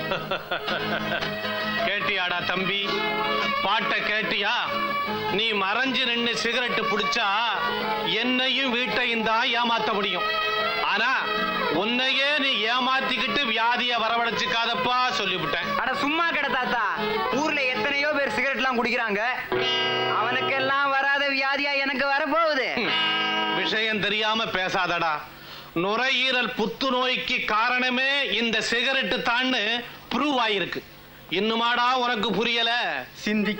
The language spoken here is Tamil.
கேட்டியாடா தம்பி பாட்ட கேட்டியா நீ மறைஞ்சு நின்னு சிகரெட் பிடிச்சா என்னையும் வீட்டையும் தான் ஏமாத்த முடியும் ஆனா உன்னையே நீ ஏமாத்திக்கிட்டு வியாதிய வரவழைச்சுக்காதப்பா சொல்லிவிட்டேன் அட சும்மா கிட தாத்தா ஊர்ல எத்தனையோ பேர் சிகரெட்லாம் குடிக்கிறாங்க அவனுக்கெல்லாம் வராத வியாதியா எனக்கு வரப்போகுது ஹம், விஷயம் தெரியாம பேசாதடா நுரையீரல் புத்துநோய்க்கு காரணமே இந்த சிகரெட்டு தான்னு ப்ரூவ் ஆயிருக்கு இன்னுமாடா உனக்கு புரியல சிந்தி